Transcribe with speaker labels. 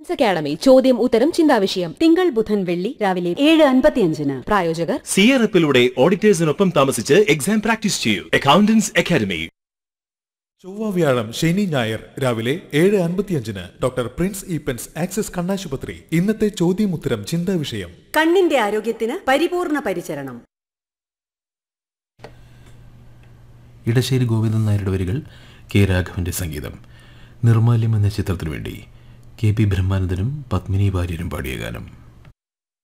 Speaker 1: academy ചോദ്യം ഉത്തരം ചിന്താവിഷയം
Speaker 2: തിങ്കൾ ബുധൻ വെള്ളി രാവിലെ ഏഴ് അൻപത്തിയഞ്ചിന്
Speaker 1: പ്രായോജകർ
Speaker 3: സിയറപ്പിലൂടെ ഓഡിറ്റേഴ്സിനൊപ്പം താമസിച്ച് എക്സാം പ്രാക്ടീസ് ചെയ്യൂ അക്കൗണ്ടൻസ് അക്കാദമി
Speaker 4: ചൊവ്വ വ്യാഴം ശനി ഞായർ രാവിലെ ഏഴ് അൻപത്തിയഞ്ചിന് ഡോക്ടർ പ്രിൻസ് ഈപ്പൻസ് ആക്സിസ് കണ്ണാശുപത്രി ഇന്നത്തെ ചോദ്യം ഉത്തരം ചിന്താ വിഷയം
Speaker 2: കണ്ണിന്റെ ആരോഗ്യത്തിന് പരിപൂർണ പരിചരണം
Speaker 5: ഇടശ്ശേരി ഗോവിന്ദൻ നായരുടെ വരികൾ കെ രാഘവന്റെ സംഗീതം നിർമാല്യം എന്ന ചിത്രത്തിനു വേണ്ടി കെ പി ബ്രഹ്മാനന്ദനും പത്മിനി വാര്യരും പാടിയ ഗാനം